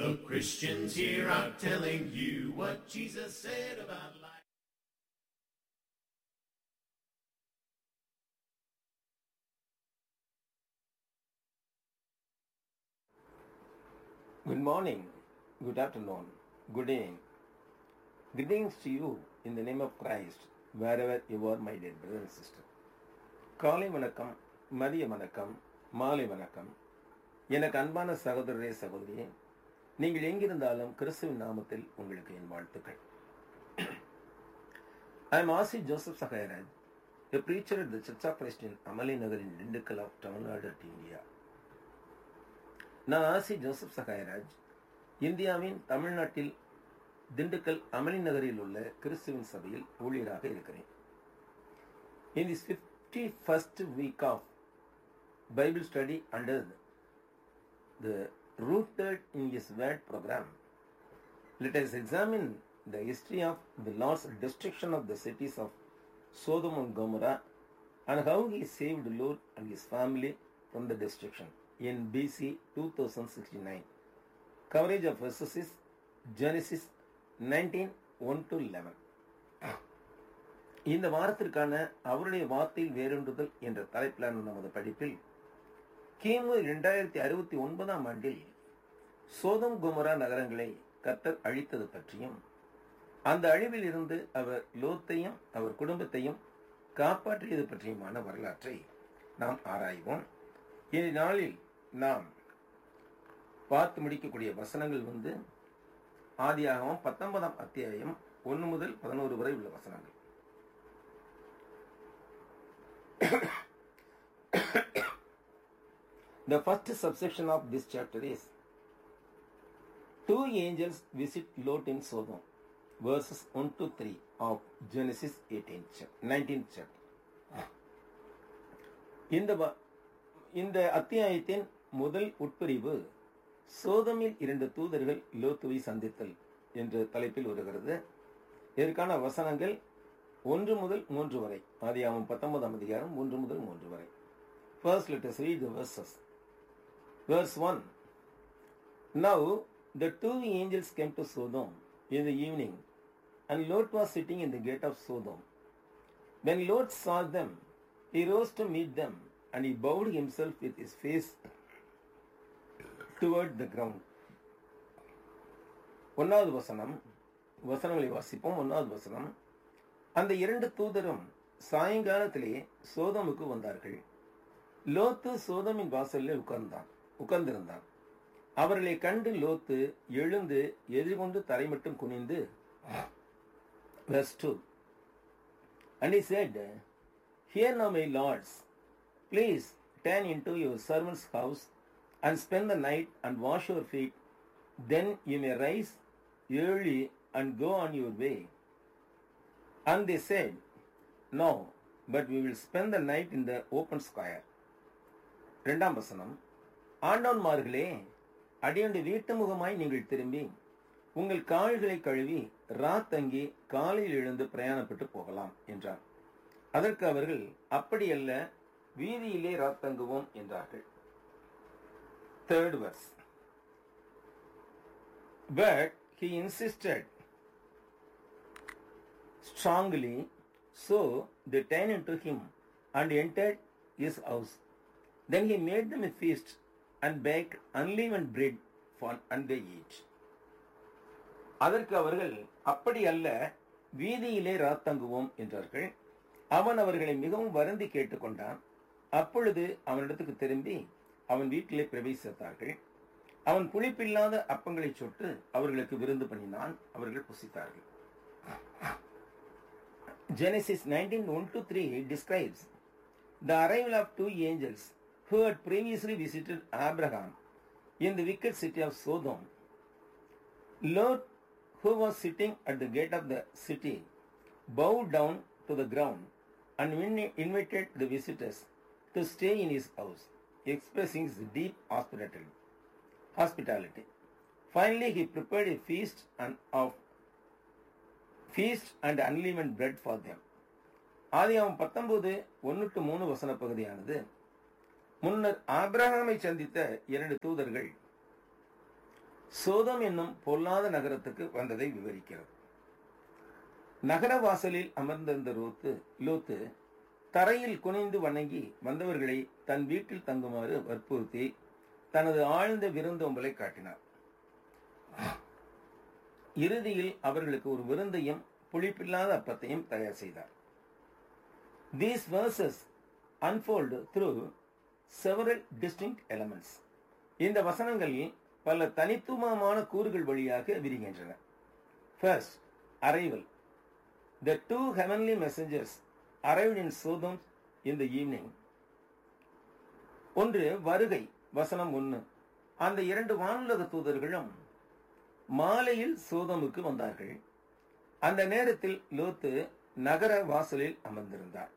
The Christians here are telling you what Jesus said about life. Good morning, good afternoon, good evening. Greetings to you in the name of Christ, wherever you are, my dear brother and sister. காலை வணக்கம் மதிய வணக்கம் மாலை வணக்கம் எனக்கு அன்பான சகோதரரே சகோதரியே நீங்கள் எங்கிருந்தாலும் கிறிஸ்துவின் நாமத்தில் உங்களுக்கு என் வாழ்த்துக்கள் I am Asi Joseph Sakayaraj, a preacher at the Church of Christ in Amali Nagar in Dindigul of Tamil Nadu, India. நான் ஆசி ஜோசப் சகாயராஜ் இந்தியாவின் தமிழ்நாட்டில் திண்டுக்கல் அமளி நகரில் உள்ள கிறிஸ்துவின் சபையில் ஊழியராக இருக்கிறேன் in this fifty first week of Bible study under the rooted in his word programme let us examine the history of the Lord's destruction of the cities of Sodom and Gomorrah and how he saved Lot and his family from the destruction in BC 2069. Coverage of verses is Genesis 19 1 to 11. இந்த வாரத்திற்கான அவருடைய வார்த்தையில் வேரூன்றுதல் என்ற தலைப்பிலான நமது படிப்பில் கிமு இரண்டாயிரத்தி அறுபத்தி ஒன்பதாம் ஆண்டில் சோதம் குமரா நகரங்களை கர்த்தர் அழித்தது பற்றியும் அந்த அழிவில் இருந்து அவர் லோத்தையும் அவர் குடும்பத்தையும் காப்பாற்றியது பற்றியுமான வரலாற்றை நாம் ஆராய்வோம் இந்நாளில் நாம் பார்த்து முடிக்கக்கூடிய வசனங்கள் வந்து ஆதியாகவும் பத்தொன்பதாம் அத்தியாயம் ஒன்று முதல் பதினோரு வரை உள்ள வசனங்கள் The first subsection of this chapter is Two angels visit Lot in Sodom, verses 1 to 3 of Genesis 18th, chap- 19th chapter. இந்த வ- இந்த அத்தியாயத்தின் முதல் உட்பிரிவு சோதமில் இரண்டு தூதர்கள் லோத்துவை சந்தித்தல் என்ற தலைப்பில் வருகிறது இதற்கான வசனங்கள் ஒன்று முதல் மூன்று வரை ஆதியாகமம் பத்தொன்பதாம் அதிகாரம் ஒன்று முதல் மூன்று வரை First, let us read the verses. Verse 1 Now the two angels came to Sodom in the evening, and Lot was sitting in the gate of Sodom. When Lot saw them, he rose to meet them, and he bowed himself with his face toward the ground. ஒன்னாவது வசனம் வசனங்களை வாசிப்போம் ஒன்னாவது வசனம் அந்த இரண்டு தூதரும் சாயங்காலத்திலே சோதமுக்கு வந்தார்கள் லோத்து சோதமின் வாசலில் உட்கார்ந்தான் உட்கார்ந்திருந்தான் அவர்களை கண்டு லோத்து எழுந்து எதிர்கொண்டு தரை மட்டும் குனிந்து verse 2 and he said here now my lords please turn into your servant's house and spend the night and wash your feet then you may rise early and go on your way and they said no but we will spend the night in the open square இரண்டாம் வசனம் ஆண்டோன்மார்களே அடியண்டு வீட்டு முகமாய் நீங்கள் திரும்பி உங்கள் கால்களை கழுவி ராத்தங்கி காலையில் எழுந்து பிரயாணப்பட்டு போகலாம் என்றார் அதற்கு அவர்கள் அப்படியல்ல வீதியிலே ராத்தங்குவோம் என்றார்கள் third verse But he insisted strongly, so they turned into him and entered his house. Then he made them a feast and baked unleavened bread for and they eat. அதற்கு அவர்கள் அப்படி அல்ல வீதியிலே ராத்தங்குவோம் என்றார்கள் அவன் அவர்களை மிகவும் வருந்தி கேட்டுக்கொண்டான் அப்பொழுது அவனிடத்துக்கு திரும்பி அவன் வீட்டிலே பிரவேசித்தார்கள் அவன் புளிப்பில்லாத அப்பங்களை சுட்டு அவர்களுக்கு விருந்து பண்ணினான் அவர்கள் புசித்தார்கள் Genesis 19 1 to 3 describes the arrival of two angels who had previously visited Abraham in the wicked city of Sodom. Lot, who was sitting at the gate of the city, bowed down to the ground and in- invited the visitors to stay in his house, expressing his deep hospitality. hospitality. Finally, he prepared a feast and of feast and unleavened bread for them. ஆதியாகம் பத்தொன்பது ஒன்று to மூணு வசன பகுதியானது முன்னர் ஆபிரகாமை சந்தித்த இரண்டு தூதர்கள் சோதம் என்னும் பொல்லாத நகரத்துக்கு வந்ததை விவரிக்கிறது நகர வாசலில் அமர்ந்திருந்த ரோத்து லோத்து தரையில் குனிந்து வணங்கி வந்தவர்களை தன் வீட்டில் தங்குமாறு வற்புறுத்தி தனது ஆழ்ந்த விருந்தோம்பலை காட்டினார் இறுதியில் அவர்களுக்கு ஒரு விருந்தையும் புளிப்பில்லாத அப்பத்தையும் தயார் செய்தார் these verses unfold through several distinct elements இந்த வசனங்கள் பல தனித்துவமான கூறுகள் வழியாக விரிகின்றன first arrival the two heavenly messengers arrived in Sodom in the evening ஒன்று வருகை வசனம் ஒன்று அந்த இரண்டு வானுலக தூதர்களும் மாலையில் சோதமுக்கு வந்தார்கள் அந்த நேரத்தில் லோத்து நகர வாசலில் அமர்ந்திருந்தார்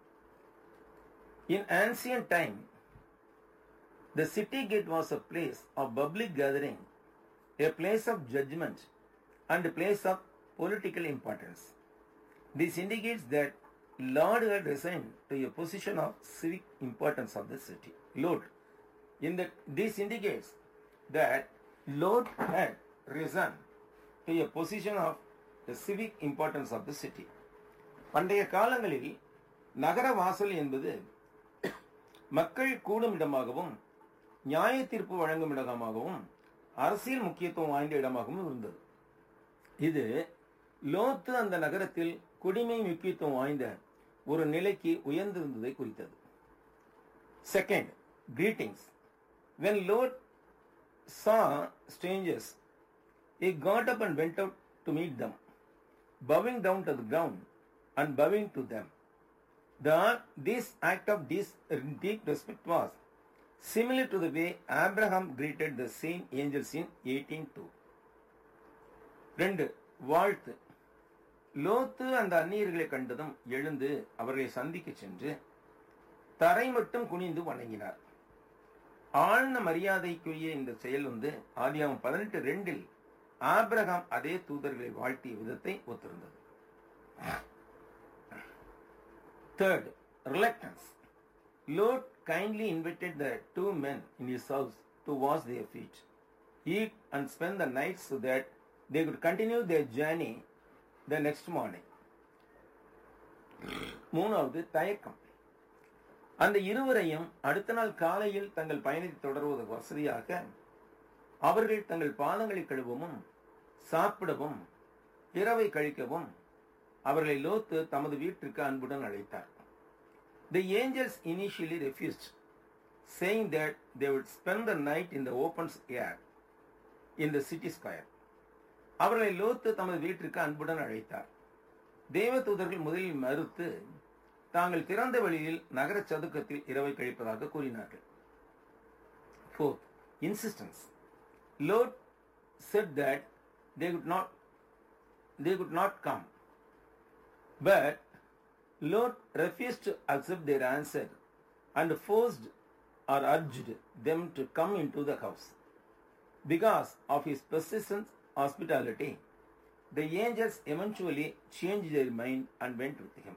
in ancient time The city gate was a place of public gathering, a place of judgment, and a place of political importance. This indicates that Lord had resigned to a position of civic importance of the city. Lord, in the, this indicates that Lord had risen to a position of the civic importance of the city. பண்டைய காலங்களில் நகர வாசல் என்பது மக்கள் கூடும் இடமாகவும் நியாய தீர்ப்பு வழங்கும் இடமாகவும் அரசியல் முக்கியத்துவம் வாய்ந்த இடமாகவும் இருந்தது இது லோத்து அந்த நகரத்தில் குடிமை முக்கியத்துவம் வாய்ந்த ஒரு நிலைக்கு உயர்ந்திருந்ததை குறித்தது second greetings when Lot saw strangers he got up and went out to meet them, bowing down to the ground and bowing to them. The, this act of this deep respect was similar to the way Abraham greeted the same angels in 18.2. ரெண்டு வாழ்த்து லோத்து அந்த அந்நியர்களை கண்டதும் எழுந்து அவர்களை சந்திக்க சென்று தரை மட்டும் குனிந்து வணங்கினார் ஆழ்ந்த மரியாதைக்குரிய இந்த செயல் வந்து ஆதியாகம் பதினெட்டு ரெண்டில் ஆபிரகாம் அதே தூதர்களை வாழ்த்திய விதத்தை ஒத்திருந்தது third reluctance Lot kindly invited the two men in his house to wash their feet, eat and spend the night so that they could continue their journey the next morning. மூணாவது தயக்கம் அந்த இருவரையும் அடுத்த நாள் காலையில் தங்கள் பயணத்தை தொடர்வது வசதியாக அவர்கள் தங்கள் பாதங்களை கழுவவும் சாப்பிடவும் இரவை கழிக்கவும் அவர்களை லோத்து தமது வீட்டிற்கு அன்புடன் அழைத்தார் the angels initially refused saying that they would spend the night in the open air in the city square. அவர்களை லோத்து தமது வீட்டிற்கு அன்புடன் அழைத்தார் தேவ தூதர்கள் முதலில் மறுத்து தாங்கள் திறந்த வழியில் நகர சதுக்கத்தில் இரவை கழிப்பதாக கூறினார்கள் Fourth, insistence. Lord said that they could not they could not come. But Lord refused to accept their answer and forced or urged them to come into the house. Because of his persistent hospitality, the angels eventually changed their mind and went with him.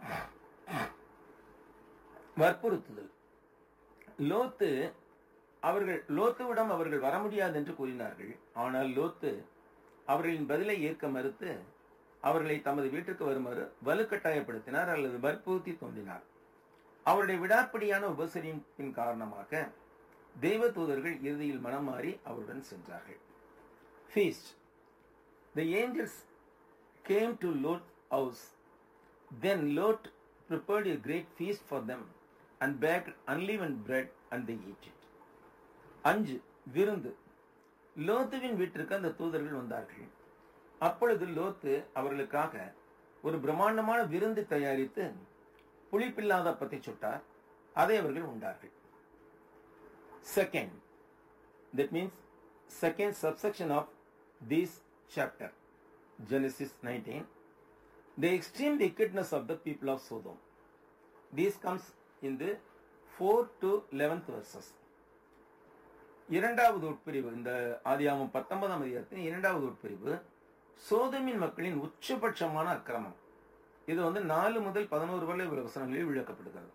வற்புறுத்துதல் லோத்து அவர்கள் லோத்துவிடம் அவர்கள் வர முடியாது என்று கூறினார்கள் ஆனால் லோத்து அவர்களின் பதிலை ஏற்க மறுத்து அவர்களை தமது வீட்டிற்கு வருமாறு வலுக்கட்டாயப்படுத்தினார் அல்லது வற்புறுத்தி தோன்றினார் அவருடைய விடாப்பிடியான உபசரிப்பின் காரணமாக தெய்வ தூதர்கள் இறுதியில் மனம் மாறி அவருடன் சென்றார்கள் feast the angels came to Lot house then Lot prepared a great feast for them and baked unleavened bread and they ate it. அஞ்சு விருந்து லோத்துவின் வீட்டிற்கு அந்த தூதர்கள் வந்தார்கள் அப்பொழுது லோத்து அவர்களுக்காக ஒரு பிரம்மாண்டமான விருந்து தயாரித்து புளிப்பில்லாத அப்பத்தை சுட்டார் அதை அவர்கள் உண்டார்கள் second that means second subsection of this chapter Genesis nineteen the extreme wickedness of the people of Sodom. This comes in the 4 to 11th verses. இரண்டாவது உட்பிரிவு இந்த ஆதியாமம் பத்தொன்பதாம் அதிகாரத்தின் இரண்டாவது உட்பிரிவு சோதமின் மக்களின் உச்சபட்சமான அக்கிரமம் இது வந்து நாலு முதல் பதினோரு வரை உள்ள வசனங்களில் விளக்கப்படுகிறது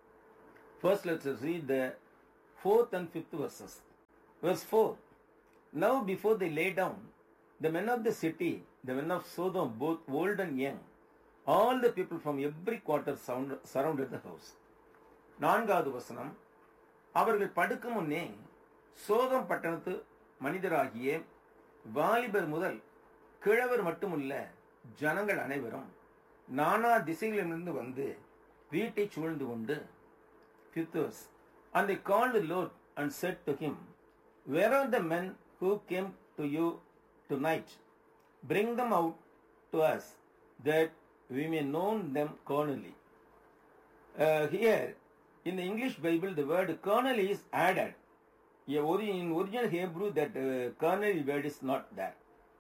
First, let's read the fourth and fifth verses. Verse 4 Now before they lay down, the men of the city, the men of Sodom, both old and young, all the people from every quarter sound- surrounded the house. நான்காவது வசனம் அவர்கள் படுக்கும் முன்னே சோதம் பட்டணத்து மனிதராகிய வாலிபர் முதல் கிழவர் மட்டுமல்ல ஜனங்கள் அனைவரும் நானா திசைகளிலிருந்து வந்து வீட்டை சூழ்ந்து கொண்டு Fifthers, and they called the Lord and said to him, Where are the men who came to you tonight? Bring them out to us, that we may know them carnally. Uh, here, in the English Bible, the word carnal is added. Yeah, ori- In original Hebrew, that uh, carnal word is not there.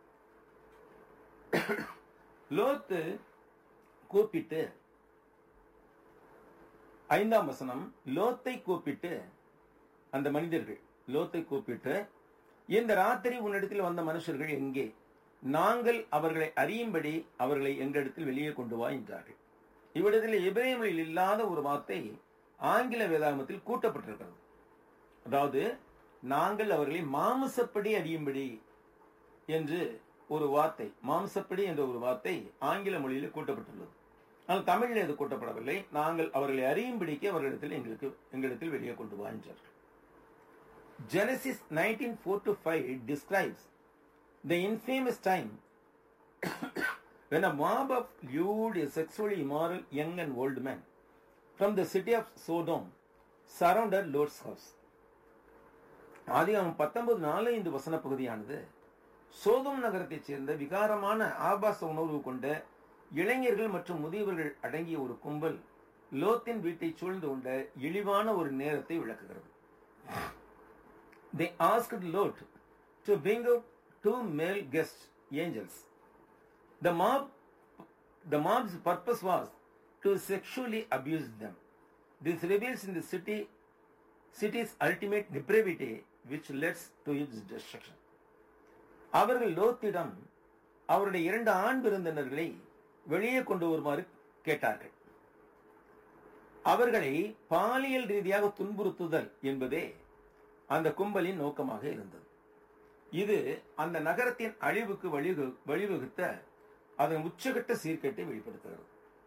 லோத்து கூப்பிட்டு ஐந்தாம் வசனம் லோத்தை கூப்பிட்டு அந்த மனிதர்கள் லோத்தை கூப்பிட்டு இந்த ராத்திரி உன்னிடத்தில் வந்த மனுஷர்கள் எங்கே நாங்கள் அவர்களை அறியும்படி அவர்களை எங்களிடத்தில் வெளியே கொண்டு வா என்றார்கள் இவ்விடத்தில் எபிரேமில் இல்லாத ஒரு வார்த்தை ஆங்கில வேதாகமத்தில் கூட்டப்பட்டிருக்கிறது அதாவது நாங்கள் அவர்களை மாமிசப்படி அறியும்படி என்று ஒரு வார்த்தை மாம்சப்படி என்ற ஒரு வார்த்தை ஆங்கில மொழியில் கூட்டப்பட்டுள்ளது ஆனால் தமிழில் இது கூட்டப்படவில்லை நாங்கள் அவர்களை அறியும்படிக்கு அவர்களிடத்தில் எங்களுக்கு எங்களிடத்தில் வெளியே கொண்டு வா என்றார்கள் Genesis 19:4 to 5 describes the infamous time when a mob of lewd, sexually immoral young and old men from the city of Sodom surrounded Lord's house. ஆதியாகமம் பத்தொன்பது நாலு இந்த வசன பகுதியானது சோதம் நகரத்தைச் சேர்ந்த விகாரமான ஆபாச உணர்வு கொண்ட இளைஞர்கள் மற்றும் முதியவர்கள் அடங்கிய ஒரு கும்பல் லோத்தின் வீட்டை சூழ்ந்து கொண்ட இழிவான ஒரு நேரத்தை விளக்குகிறது They asked Lot to bring out two male guest angels. The mob, the mob's purpose was to sexually abuse them. This reveals in the city, city's ultimate depravity, which leads to its destruction. அவர்கள் லோத்திடம் அவருடைய இரண்டு ஆண் விருந்தினர்களை வெளியே கொண்டு வருமாறு கேட்டார்கள் அவர்களை பாலியல் ரீதியாக துன்புறுத்துதல் என்பதே அந்த கும்பலின் நோக்கமாக இருந்தது இது அந்த நகரத்தின் அழிவுக்கு வழிவகு வழிவகுத்த அதன் உச்சகட்ட சீர்கேட்டை வெளிப்படுத்துகிறது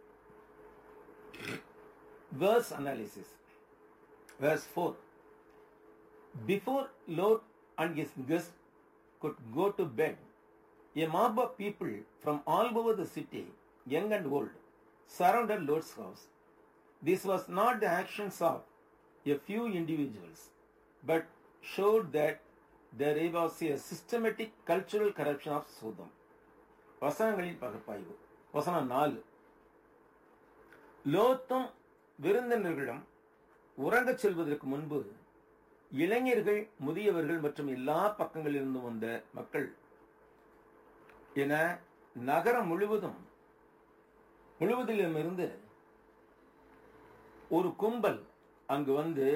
verse analysis verse 4 before Lot and his guests could go to bed a mob of people from all over the city young and old surrounded Lot's house this was not the actions of a few individuals but showed that there was a systematic cultural corruption of Sodom. வசனங்களின் பகுப்பாய்வு வசனம் நாலு லோத்தும் விருந்தினர்களிடம் உறங்கச் செல்வதற்கு முன்பு இளைஞர்கள் முதியவர்கள் மற்றும் எல்லா பக்கங்களிலிருந்து வந்த மக்கள் என நகரம் முழுவதும் முழுவதிலுமிருந்து ஒரு கும்பல் அங்கு வந்து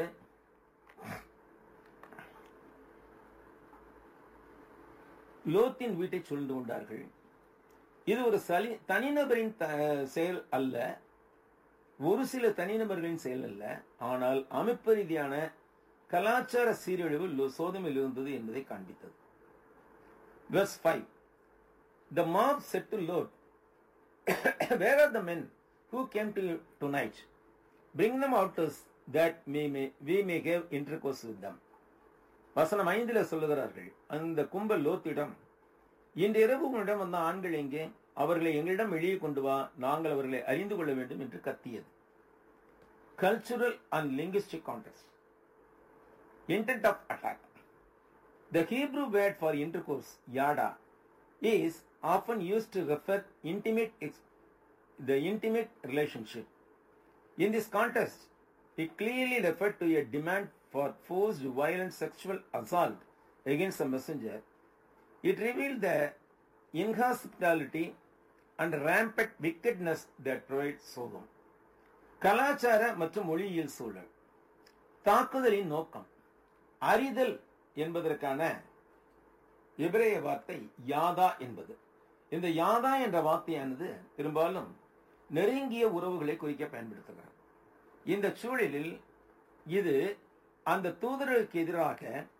லோத்தின் வீட்டை சூழ்ந்து கொண்டார்கள் இது ஒரு சலி தனிநபரின் த- செயல் அல்ல ஒரு சில தனிநபர்களின் செயல் அல்ல ஆனால் அமைப்பு ரீதியான கலாச்சார சீரழிவு லோ- சோதமில் இருந்தது என்பதை காண்பித்தது Verse 5 The mob said to Lot, Where are the men who came to you tonight? Bring them out to us that we may, we may have intercourse with them. வசனம் ஐந்தில சொல்லுகிறார்கள் அந்த கும்பல் லோத்திடம் இன்று இரவு உங்களிடம் வந்த ஆண்கள் எங்கே அவர்களை எங்களிடம் வெளியே கொண்டு வா நாங்கள் அவர்களை அறிந்து கொள்ள வேண்டும் என்று கத்தியது cultural and linguistic context intent of attack the hebrew word for intercourse yada is often used to refer intimate ex- the intimate relationship in this context it clearly referred to a demand for forced violent sexual assault against a messenger it revealed the inhospitality and rampant wickedness that provides Sodom. கலாச்சார மற்றும் மொழியியல் சூழல் தாக்குதலின் நோக்கம் அறிதல் என்பதற்கான எபிரேய வார்த்தை யாதா என்பது இந்த யாதா என்ற வார்த்தையானது பெரும்பாலும் நெருங்கிய உறவுகளை குறிக்க பயன்படுத்துகிறது இந்த சூழலில் இது அந்த தூதர்களுக்கு எதிராக